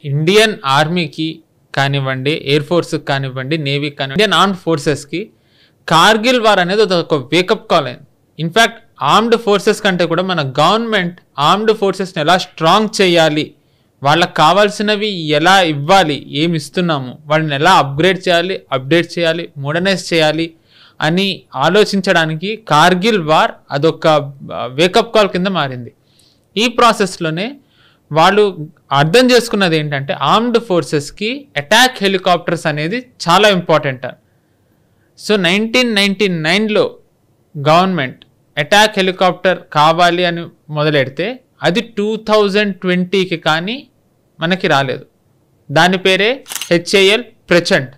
Indian ఆర్మీకి కానివ్వండి air ఫోర్స్కి కానివ్వండి నేవీకి కానివ్వండి ఇండియన్ ఆర్మ్డ్ ఫోర్సెస్కి కార్గిల్ వార్ అనేది అది ఒక వేకప్ కాల్ అయింది ఇన్ఫ్యాక్ట్ ఆర్మ్డ్ ఫోర్సెస్ కంటే కూడా మన గవర్నమెంట్ ఆర్మ్డ్ ఫోర్సెస్ని ఎలా స్ట్రాంగ్ చేయాలి వాళ్ళకి కావాల్సినవి ఎలా ఇవ్వాలి ఏమి ఇస్తున్నాము వాళ్ళని ఎలా అప్గ్రేడ్ చేయాలి అప్డేట్ చేయాలి మోడర్నైజ్ చేయాలి అని ఆలోచించడానికి కార్గిల్ వార్ అదొక వేకప్ కాల్ కింద మారింది ఈ ప్రాసెస్లోనే వాళ్ళు అర్థం చేసుకున్నది ఏంటంటే ఆర్మ్డ్ ఫోర్సెస్కి అటాక్ హెలికాప్టర్స్ అనేది చాలా ఇంపార్టెంట్ సో నైన్టీన్ నైన్టీ నైన్లో గవర్నమెంట్ అటాక్ హెలికాప్టర్ కావాలి అని మొదలెడితే అది టూ థౌజండ్ ట్వంటీకి కానీ మనకి రాలేదు దాని పేరే హెచ్ఏఎల్ ప్రచండ్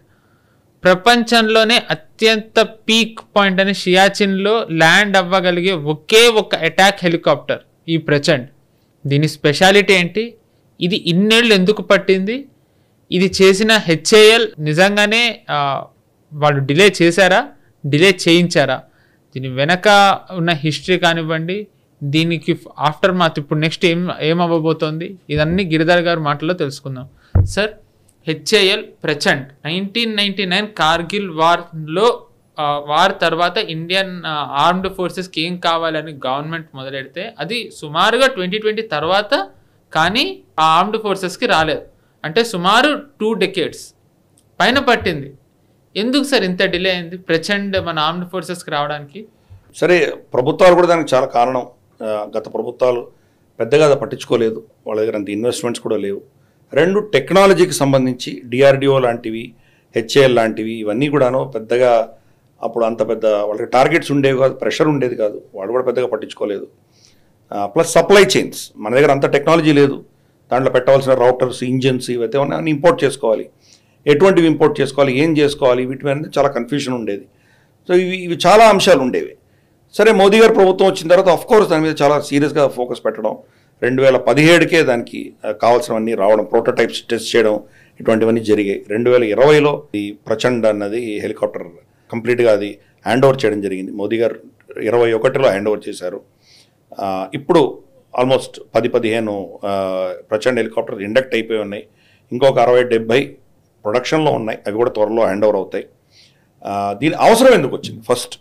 ప్రపంచంలోనే అత్యంత పీక్ పాయింట్ అని షియాచిన్లో ల్యాండ్ అవ్వగలిగే ఒకే ఒక అటాక్ హెలికాప్టర్ ఈ ప్రచండ్ దీని స్పెషాలిటీ ఏంటి ఇది ఇన్నేళ్ళు ఎందుకు పట్టింది ఇది చేసిన హెచ్ఏఎల్ నిజంగానే ఆ, వాళ్ళు డిలే చేశారా డిలే చేయించారా దీని వెనక ఉన్న హిస్టరీ కానివ్వండి దీనికి ఆఫ్టర్ మాత్ ఇప్పుడు నెక్స్ట్ ఏం ఏమవ్వబోతోంది ఇదన్నీ గిరిధర్ గారి మాటల్లో తెలుసుకుందాం sir HAL Prachand nineteen ninety nine Kargil వార్లో వార్ తర్వాత ఇండియన్ ఆర్మ్డ్ ఫోర్సెస్కి ఏం కావాలని గవర్నమెంట్ మొదలెడితే అది సుమారుగా ట్వంటీ ట్వంటీ తర్వాత కానీ ఆ ఆర్మ్డ్ ఫోర్సెస్కి రాలేదు అంటే సుమారు టూ డెకేడ్స్ పైన పట్టింది ఎందుకు సార్ ఇంత డిలే అయింది ప్రచండ్ మన ఆర్మ్డ్ ఫోర్సెస్కి రావడానికి సరే ప్రభుత్వాలు కూడా దానికి చాలా కారణం ఆ, గత ప్రభుత్వాలు పెద్దగా అది పట్టించుకోలేదు వాళ్ళ దగ్గర అంత ఇన్వెస్ట్మెంట్స్ కూడా లేవు రెండు టెక్నాలజీకి సంబంధించి డిఆర్డిఓ లాంటివి హెచ్ఏఎల్ లాంటివి ఇవన్నీ కూడాను పెద్దగా అప్పుడు అంత పెద్ద వాళ్ళకి టార్గెట్స్ ఉండేవి కాదు ప్రెషర్ ఉండేది కాదు వాళ్ళు కూడా పెద్దగా పట్టించుకోలేదు ప్లస్ సప్లై చైన్స్ మన దగ్గర అంత టెక్నాలజీ లేదు దాంట్లో పెట్టవలసిన రౌటర్స్ ఇంజిన్స్ ఇవైతే ఉన్నాయి అన్ని ఇంపోర్ట్ చేసుకోవాలి ఎటువంటివి ఇంపోర్ట్ చేసుకోవాలి ఏం చేసుకోవాలి వీటి మీద చాలా కన్ఫ్యూజన్ ఉండేది సో ఇవి ఇవి చాలా అంశాలు ఉండేవి సరే మోదీ గారు ప్రభుత్వం వచ్చిన తర్వాత ఆఫ్ కోర్స్ దాని మీద చాలా సీరియస్గా ఫోకస్ పెట్టడం రెండు వేల పదిహేడుకే దానికి ఆ, కావాల్సినవన్నీ రావడం ప్రోటోటైప్స్ టెస్ట్ చేయడం ఇటువంటివన్నీ జరిగాయి రెండు వేల ఇరవైలో ఈ ప్రచండ్ అన్నది హెలికాప్టర్ కంప్లీట్గా అది హ్యాండ్ ఓవర్ చేయడం జరిగింది మోదీ గారు ఇరవై ఒకటిలో హ్యాండ్ ఓవర్ చేశారు ఆ, ఇప్పుడు ఆల్మోస్ట్ పది పదిహేను ఆ, ప్రచండ్ హెలికాప్టర్ ఇండక్ట్ అయిపోయి ఉన్నాయి ఇంకొక అరవై డెబ్బై ప్రొడక్షన్లో ఉన్నాయి అవి కూడా త్వరలో హ్యాండ్ ఓవర్ అవుతాయి ఆ, దీని అవసరం ఎందుకు వచ్చింది ఫస్ట్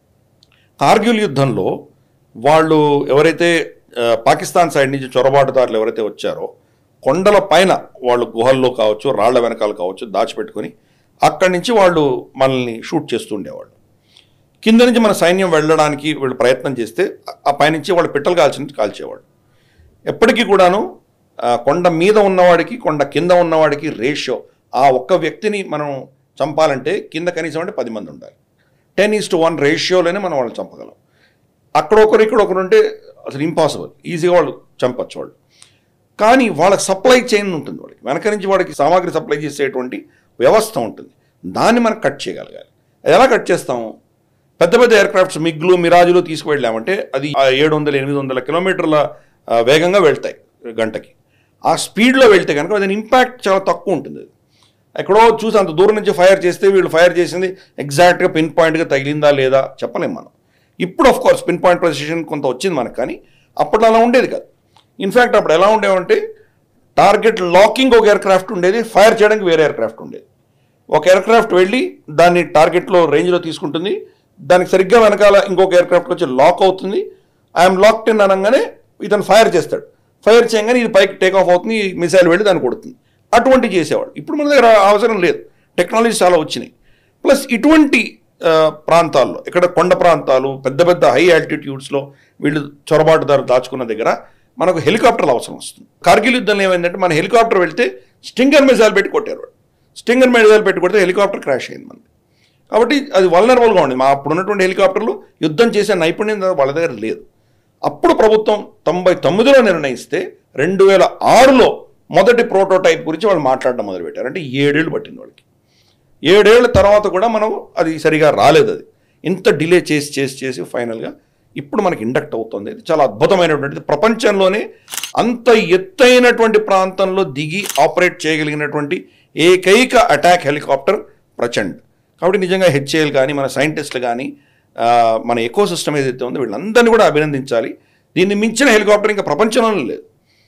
కార్గిల్ యుద్ధంలో వాళ్ళు ఎవరైతే ఆ, పాకిస్తాన్ సైడ్ నుంచి చొరబాటుదారులు ఎవరైతే వచ్చారో కొండల పైన వాళ్ళు గుహల్లో కావచ్చు రాళ్ల వెనకాల కావచ్చు దాచిపెట్టుకొని అక్కడి నుంచి వాళ్ళు మనల్ని షూట్ చేస్తుండేవాళ్ళు కింద నుంచి మన సైన్యం వెళ్ళడానికి వీళ్ళు ప్రయత్నం చేస్తే ఆ- ఆ పైనుంచి వాళ్ళు పిట్టలు కాల్చినట్టు కాల్చేవాళ్ళు ఎప్పటికీ కూడాను ఆ, కొండ మీద ఉన్నవాడికి కొండ కింద ఉన్నవాడికి రేషియో ఆ ఒక్క వ్యక్తిని మనం చంపాలంటే కింద కనీసం అంటే పది మంది ఉండాలి టెన్ ఈస్ టు వన్ రేషియోలోనే మనం వాళ్ళని చంపగలం అక్కడ ఒకరు ఇక్కడ ఒకరు ఉంటే అసలు ఇంపాసిబుల్ ఈజీగా వాళ్ళు చంపచ్చు వాళ్ళు కానీ వాళ్ళకి సప్లై చైన్ ఉంటుంది వాళ్ళకి వెనక నుంచి వాడికి సామాగ్రి సప్లై చేసేటువంటి వ్యవస్థ ఉంటుంది దాన్ని మనం కట్ చేయగలగాలి అది ఎలా కట్ చేస్తాము పెద్ద పెద్ద ఎయిర్క్రాఫ్ట్స్ మిగ్లు మిరాజులు తీసుకువెళ్ళామంటే అది ఏడు వందల ఎనిమిది వందల కిలోమీటర్ల ఆ, వేగంగా వెళ్తాయి గంటకి ఆ స్పీడ్లో వెళ్తే కనుక దాని ఇంపాక్ట్ చాలా తక్కువ ఉంటుంది అది ఎక్కడో చూసి అంత దూరం నుంచి ఫైర్ చేస్తే వీళ్ళు ఫైర్ చేసింది ఎగ్జాక్ట్గా పిన్ పాయింట్గా తగిలిందా లేదా చెప్పలేం మనం ఇప్పుడు of course pinpoint precision కొంత వచ్చింది మనకు కానీ అప్పట్లో అలా ఉండేది కాదు ఇన్ఫ్యాక్ట్ అప్పుడు ఎలా ఉండేవంటే టార్గెట్ లాకింగ్ ఒక ఎయిర్క్రాఫ్ట్ ఉండేది ఫైర్ చేయడానికి వేరే ఎయిర్క్రాఫ్ట్ ఉండేది ఒక ఎయిర్క్రాఫ్ట్ వెళ్ళి దాన్ని టార్గెట్లో రేంజ్లో తీసుకుంటుంది దానికి సరిగ్గా వెనకాల ఇంకొక ఎయిర్క్రాఫ్ట్ వచ్చి లాక్ అవుతుంది ఐఎమ్ లాక్డ్ ఇన్ అనగానే ఇతను ఫైర్ చేస్తాడు ఫైర్ చేయగానే ఇది పైకి టేక్ ఆఫ్ అవుతుంది ఈ మిసైల్ వెళ్ళి దాన్ని కొడుతుంది అటువంటి చేసేవాడు ఇప్పుడు మన దగ్గర ఆ అవసరం లేదు టెక్నాలజీ చాలా వచ్చినాయి ప్లస్ ఇటువంటి ఆ, ప్రాంతాల్లో ఇక్కడ కొండ ప్రాంతాలు పెద్ద పెద్ద హై ఆల్టిట్యూడ్స్లో వీళ్ళు చొరబాటుదారు దాచుకున్న దగ్గర మనకు హెలికాప్టర్లు అవసరం వస్తుంది కార్గిల్ యుద్ధంలో ఏమైందంటే మన హెలికాప్టర్ వెళ్తే స్టింగర్ మిసైల్ పెట్టి కొట్టారు వాళ్ళు స్టింగర్ మిసైల్ పెట్టి కొడితే హెలికాప్టర్ క్రాష్ అయింది మనది కాబట్టి అది వల్నరబుల్గా ఉంది మా అప్పుడు ఉన్నటువంటి హెలికాప్టర్లు యుద్ధం చేసే నైపుణ్యం వాళ్ళ దగ్గర లేదు అప్పుడు ప్రభుత్వం తొంభై తొమ్మిదిలో నిర్ణయిస్తే రెండు వేల ఆరులో మొదటి ప్రోటోటైప్ గురించి వాళ్ళు మాట్లాడడం మొదలుపెట్టారు అంటే ఏడేళ్ళు పట్టింది వాళ్ళకి ఏడేళ్ల తర్వాత కూడా మనం అది సరిగా రాలేదు అది ఇంత డిలే చేసి చేసి చేసి ఫైనల్గా ఇప్పుడు మనకి ఇండక్ట్ అవుతుంది ఇది చాలా అద్భుతమైనటువంటిది ప్రపంచంలోనే అంత ఎత్తైనటువంటి ప్రాంతంలో దిగి ఆపరేట్ చేయగలిగినటువంటి ఏకైక అటాక్ హెలికాప్టర్ ప్రచండ్ కాబట్టి నిజంగా హెచ్ఏఎల్ కానీ మన సైంటిస్టులు కానీ ఆ, మన ఎకో సిస్టమ్ ఏదైతే ఉందో వీళ్ళందరినీ కూడా అభినందించాలి దీన్ని మించిన హెలికాప్టర్ ఇంకా ప్రపంచంలో లేదు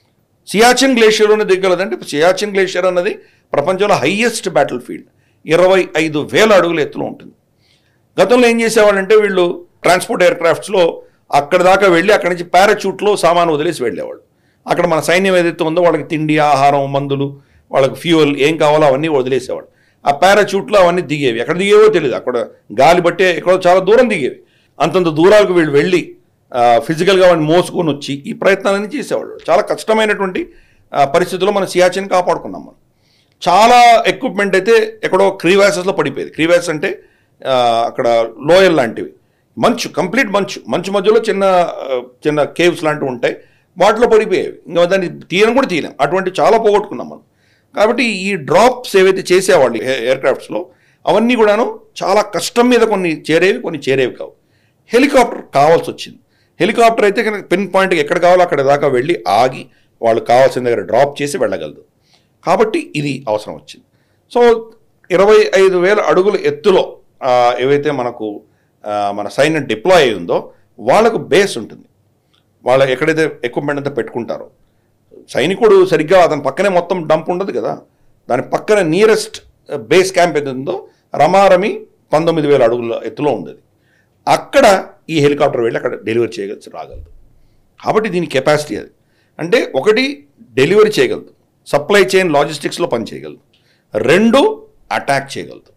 సియాచిన్ గ్లేషియర్లోనే దిగ్గలదంటే సియాచిన్ గ్లేషియర్ అన్నది ప్రపంచంలో హైయెస్ట్ బ్యాటిల్ ఫీల్డ్ ఇరవై ఐదు వేల అడుగుల ఎత్తులో ఉంటుంది గతంలో ఏం చేసేవాళ్ళంటే వీళ్ళు ట్రాన్స్పోర్ట్ ఎయిర్ క్రాఫ్ట్స్లో అక్కడ దాకా వెళ్ళి అక్కడి నుంచి పారాచూట్లో సామాను వదిలేసి వెళ్ళేవాళ్ళు అక్కడ మన సైన్యం ఏదైతే ఉందో వాళ్ళకి తిండి ఆహారం మందులు వాళ్ళకి ఫ్యూయల్ ఏం కావాలో అవన్నీ వదిలేసేవాళ్ళు ఆ పారాచూట్లో అవన్నీ దిగేవి ఎక్కడ దిగేవో తెలియదు అక్కడ గాలి బట్టే ఎక్కడో చాలా దూరం దిగేవి అంతంత దూరాలకు వీళ్ళు వెళ్ళి ఫిజికల్గా వాడిని మోసుకొని వచ్చి ఈ ప్రయత్నాలన్నీ చేసేవాళ్ళు చాలా కష్టమైనటువంటి ఆ, పరిస్థితుల్లో మనం సియాచిన్ కాపాడుకున్నాం మనం చాలా ఎక్విప్మెంట్ అయితే ఎక్కడో క్రీవాసెస్లో పడిపోయేది క్రీవాసెస్ అంటే ఆ, అక్కడ లోయల్ లాంటివి మంచు కంప్లీట్ మంచు మంచు మధ్యలో చిన్న ఆ, చిన్న కేవ్స్ లాంటివి ఉంటాయి వాటిలో పడిపోయేవి ఇంకా దాన్ని తీయడం కూడా తీయలేం అటువంటి చాలా పోగొట్టుకున్నాం మనం కాబట్టి ఈ డ్రాప్స్ ఏవైతే చేసేవాళ్ళు ఎయిర్ క్రాఫ్ట్స్లో అవన్నీ కూడాను చాలా కష్టం మీద కొన్ని చేరేవి కొన్ని చేరేవి కావు హెలికాప్టర్ కావాల్సి వచ్చింది హెలికాప్టర్ అయితే కనుక పిన్ పాయింట్కి ఎక్కడ కావాలో అక్కడ దాకా వెళ్ళి ఆగి వాళ్ళు కావాల్సిన దగ్గర డ్రాప్ చేసి వెళ్ళగలదు కాబట్టి ఇది అవసరం వచ్చింది సో ఇరవై ఐదు వేల అడుగుల ఎత్తులో ఆ, ఏవైతే మనకు ఆ, మన సైన్యం డిప్లాయ్ అయి ఉందో వాళ్ళకు బేస్ ఉంటుంది వాళ్ళ ఎక్కడైతే ఎక్విప్మెంట్ అంతా పెట్టుకుంటారో సైనికుడు సరిగ్గా అతని పక్కనే మొత్తం డంప్ ఉండదు కదా దాని పక్కన నియరెస్ట్ బేస్ క్యాంప్ ఏది ఉందో రమారమి పంతొమ్మిది వేల అడుగుల ఎత్తులో ఉండేది అక్కడ ఈ హెలికాప్టర్ వెళ్ళి అక్కడ డెలివరీ చేయగలిసి రాగలదు కాబట్టి దీని కెపాసిటీ అది అంటే ఒకటి డెలివరీ చేయగలదు సప్లై చైన్ లాజిస్టిక్స్లో పని చేయగలదు రెండు అటాక్ చేయగలదు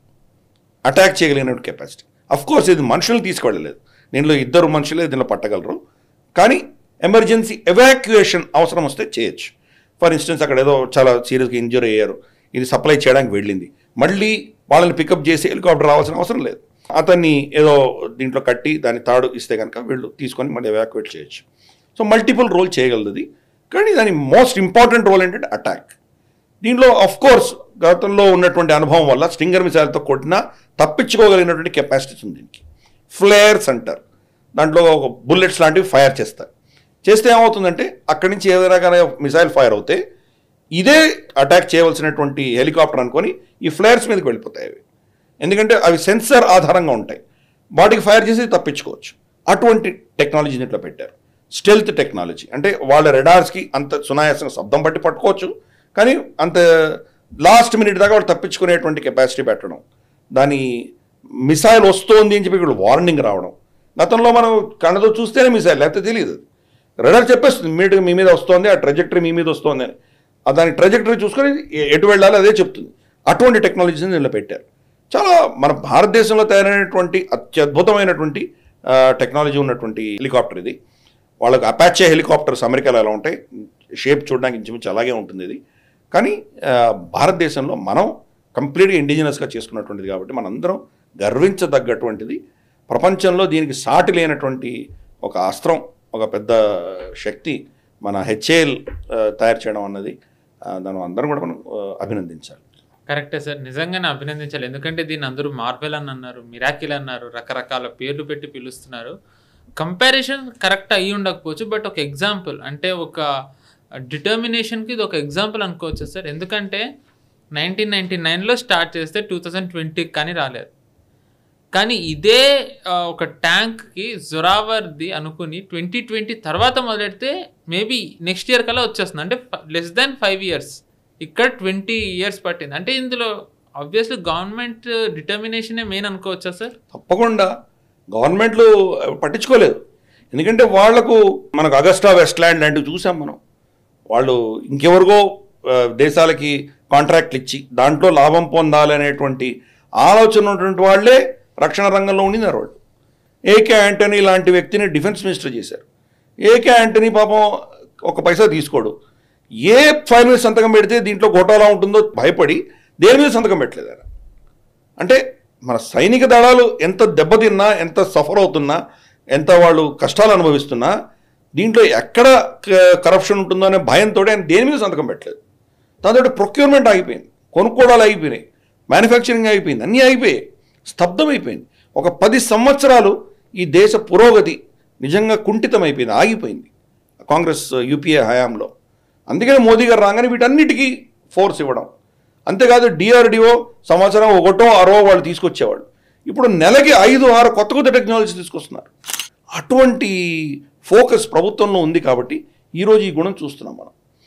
అటాక్ చేయగలిగిన కెపాసిటీ అఫ్ కోర్స్ ఇది మనుషులు తీసుకెళ్ళలేదు దీనిలో ఇద్దరు మనుషులే దీనిలో పట్టగలరు కానీ ఎమర్జెన్సీ ఎవాక్యుయేషన్ అవసరం వస్తే చేయొచ్చు ఫర్ ఇన్స్టెన్స్ అక్కడ ఏదో చాలా సీరియస్గా ఇంజూర్ అయ్యారు ఇది సప్లై చేయడానికి వెళ్ళింది మళ్ళీ వాళ్ళని పికప్ చేసి హెలికాప్టర్ రావాల్సిన అవసరం లేదు అతన్ని ఏదో దీంట్లో కట్టి దాని తాడు ఇస్తే కనుక వీళ్ళు తీసుకొని మళ్ళీ ఎవాక్యుయేట్ చేయొచ్చు సో మల్టిపుల్ రోల్ చేయగలదు ఇది కానీ దాని మోస్ట్ ఇంపార్టెంట్ రోల్ ఏంటంటే అటాక్ దీనిలో అఫ్ కోర్స్ గతంలో ఉన్నటువంటి అనుభవం వల్ల స్టింగర్ మిసైల్తో కొట్టినా తప్పించుకోగలిగినటువంటి కెపాసిటీస్ ఉంది దీనికి ఫ్లేయర్స్ అంటారు దాంట్లో ఒక బుల్లెట్స్ లాంటివి ఫైర్ చేస్తారు చేస్తే ఏమవుతుందంటే అక్కడి నుంచి ఏదైనా కానీ మిసైల్ ఫైర్ అవుతే ఇదే అటాక్ చేయవలసినటువంటి హెలికాప్టర్ అనుకొని ఈ ఫ్లేయర్స్ మీదకి వెళ్ళిపోతాయి అవి ఎందుకంటే అవి సెన్సర్ ఆధారంగా ఉంటాయి వాటికి ఫైర్ చేసి తప్పించుకోవచ్చు అటువంటి టెక్నాలజీ దీంట్లో పెట్టారు స్టెల్త్ టెక్నాలజీ అంటే వాళ్ళ రెడార్స్కి అంత సునాయాసంగా శబ్దం బట్టి పట్టుకోవచ్చు కానీ అంత లాస్ట్ మినిట్ దాకా వాళ్ళు తప్పించుకునేటువంటి కెపాసిటీ పెట్టడం దాని మిసైల్ వస్తోంది అని చెప్పి ఇక్కడ వార్నింగ్ రావడం గతంలో మనం కళ్ళతో చూస్తేనే మిసైల్ లేకపోతే తెలియదు రెడర్ చెప్పేస్తుంది ఇమీడియట్గా మీ మీద వస్తోంది ఆ ట్రెజెక్టరీ మీ మీద వస్తోంది అని ఆ దాని ట్రెజెక్టరీ చూసుకొని ఎ- ఎటు వెళ్ళాలో అదే చెప్తుంది అటువంటి టెక్నాలజీని దీనిలో పెట్టారు చాలా మన భారతదేశంలో తయారైనటువంటి అత్యద్భుతమైనటువంటి ఆ, టెక్నాలజీ ఉన్నటువంటి హెలికాప్టర్ ఇది వాళ్ళకు అపాచే హెలికాప్టర్స్ అమెరికాలో ఎలా ఉంటాయి షేప్ చూడడానికి ఇంచుమించు అలాగే ఉంటుంది ఇది కానీ ఆ, భారతదేశంలో మనం కంప్లీట్గా ఇండిజినస్గా చేసుకున్నటువంటిది కాబట్టి మనందరం గర్వించదగ్గటువంటిది ప్రపంచంలో దీనికి సాటి లేనటువంటి ఒక అస్త్రం ఒక పెద్ద శక్తి మన హెచ్ఏఎల్ తయారు చేయడం అన్నది ఆ, దాన్ని అందరం కూడా మనం ఆ, అభినందించాలి కరెక్టే సార్ నిజంగానే అభినందించాలి ఎందుకంటే దీన్ని అందరూ మార్వెల్ అని అన్నారు మిరాకిల్ అన్నారు రకరకాల పేర్లు పెట్టి పిలుస్తున్నారు కంపారిజన్ కరెక్ట్ అయ్యి ఉండకపోవచ్చు బట్ ఒక ఎగ్జాంపుల్ అంటే ఒక డిటర్మినేషన్కి ఇది ఒక ఎగ్జాంపుల్ అనుకోవచ్చు సార్ ఎందుకంటే నైన్టీన్ నైన్టీ నైన్లో స్టార్ట్ చేస్తే టూ థౌజండ్ ట్వంటీకి కానీ రాలేదు కానీ ఇదే ఆ, ఒక ట్యాంక్కి జొరావర్ది అనుకుని ట్వంటీ ట్వంటీ తర్వాత మొదలెడితే మేబీ నెక్స్ట్ ఇయర్ కల్లా వచ్చేస్తుంది అంటే లెస్ దాన్ ఫైవ్ ఇయర్స్ ఇక్కడ ట్వంటీ ఇయర్స్ పట్టింది అంటే ఇందులో ఆబ్వియస్లీ గవర్నమెంట్ డిటర్మినేషనే మెయిన్ అనుకోవచ్చా సార్ తప్పకుండా గవర్నమెంట్లు పట్టించుకోలేదు ఎందుకంటే వాళ్లకు మనకు అగస్టా వెస్ట్లాండ్ లాంటివి చూసాం మనం వాళ్ళు ఇంకెవరికో ఆ, దేశాలకి కాంట్రాక్ట్లు ఇచ్చి దాంట్లో లాభం పొందాలి అనేటువంటి ఆలోచన ఉన్నటువంటి వాళ్ళే రక్షణ రంగంలో ఉండినారు వాళ్ళు ఏకే యాంటనీ లాంటి వ్యక్తిని డిఫెన్స్ మినిస్టర్ చేశారు ఏకే యాంటనీ పాపం ఒక పైసా తీసుకోడు ఏ ఫైల్ మీద సంతకం పెడితే దీంట్లో గోటాలా ఉంటుందో భయపడి దేని మీద సంతకం పెట్టలేదు ఆయన అంటే మన సైనిక దళాలు ఎంత దెబ్బతిన్నా ఎంత సఫర్ అవుతున్నా ఎంత వాళ్ళు కష్టాలు అనుభవిస్తున్నా దీంట్లో ఎక్కడ కరప్షన్ ఉంటుందో అనే భయంతో ఆయన దేని మీద సంతకం పెట్టలేదు దాంతో ప్రొక్యూర్మెంట్ ఆగిపోయింది కొనుక్కోవడాలు ఆగిపోయినాయి మ్యానుఫ్యాక్చరింగ్ అయిపోయింది అన్నీ అయిపోయాయి స్తబ్దం అయిపోయింది ఒక పది సంవత్సరాలు ఈ దేశ పురోగతి నిజంగా కుంఠితమైపోయింది ఆగిపోయింది కాంగ్రెస్ యూపీఏ హయాంలో అందుకనే మోదీ గారు రాగానే వీటన్నిటికీ ఫోర్స్ ఇవ్వడం అంతేకాదు డిఆర్డిఓ సంవత్సరం ఒకటో అరో వాళ్ళు తీసుకొచ్చేవాళ్ళు ఇప్పుడు నెలకి ఐదు ఆరు కొత్త కొత్త టెక్నాలజీ తీసుకొస్తున్నారు అటువంటి ఫోకస్ ప్రభుత్వంలో ఉంది కాబట్టి ఈరోజు ఈ గుణం చూస్తున్నాం మనం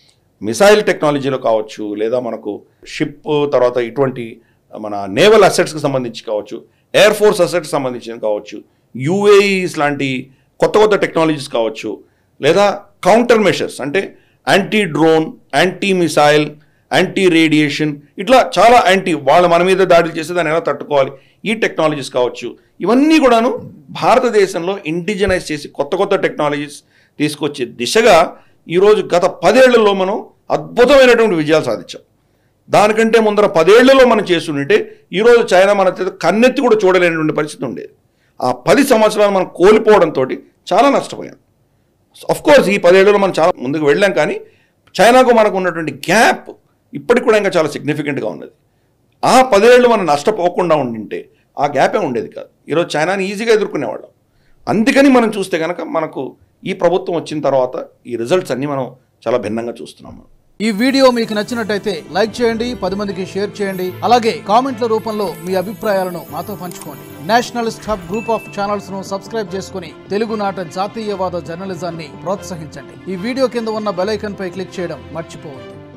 మిసైల్ టెక్నాలజీలో కావచ్చు లేదా మనకు షిప్ తర్వాత ఇటువంటి మన నేవల్ అసెట్స్కి సంబంధించి కావచ్చు ఎయిర్ ఫోర్స్ అసెట్స్ సంబంధించిన కావచ్చు యూఏఈస్ లాంటి కొత్త కొత్త టెక్నాలజీస్ కావచ్చు లేదా కౌంటర్ మెషర్స్ అంటే anti drone anti missile anti radiation ఇట్లా చాలా యాంటీ వాళ్ళు మన మీద దాడులు చేస్తే దాన్ని ఎలా తట్టుకోవాలి ఈ టెక్నాలజీస్ కావచ్చు ఇవన్నీ కూడాను భారతదేశంలో ఇండిజినైజ్ చేసి కొత్త కొత్త టెక్నాలజీస్ తీసుకొచ్చే దిశగా ఈరోజు గత పదేళ్లలో మనం అద్భుతమైనటువంటి విజయాలు సాధించాం దానికంటే ముందర పదేళ్లలో మనం చేస్తుంటే ఈరోజు చైనా మన చేత కన్నెత్తి కూడా చూడలేనటువంటి పరిస్థితి ఉండేది ఆ పది సంవత్సరాలు మనం కోల్పోవడంతో చాలా నష్టపోయాం అఫ్ కోర్స్ ఈ పదేళ్లలో మనం చాలా ముందుకు వెళ్ళాం కానీ చైనాకు మనకు ఉన్నటువంటి గ్యాప్ ఇప్పటికి కూడా ఇంకా చాలా సిగ్నిఫికెంట్గా ఉన్నది ఆ పదేళ్ళు మనం నష్టపోకుండా ఉండింటే ఆ గ్యాపే ఉండేది కాదు ఈరోజు చైనాని ఈజీగా ఎదుర్కొనేవాళ్ళం అందుకని మనం చూస్తే కనుక మనకు ఈ ప్రభుత్వం వచ్చిన తర్వాత ఈ రిజల్ట్స్ అన్నీ మనం చాలా భిన్నంగా చూస్తున్నాం మనం ఈ వీడియో మీకు నచ్చినట్టయితే లైక్ చేయండి పది మందికి షేర్ చేయండి అలాగే కామెంట్ల రూపంలో మీ అభిప్రాయాలను మాతో పంచుకోండి nationalist hub group of channels ను సబ్స్క్రైబ్ చేసుకుని తెలుగునాట జాతీయవాద జర్నలిజాన్ని ప్రోత్సహించండి ఈ వీడియో కింద ఉన్న బెల్ ఐకాన్ పై క్లిక్ చేయడం మర్చిపోవద్దు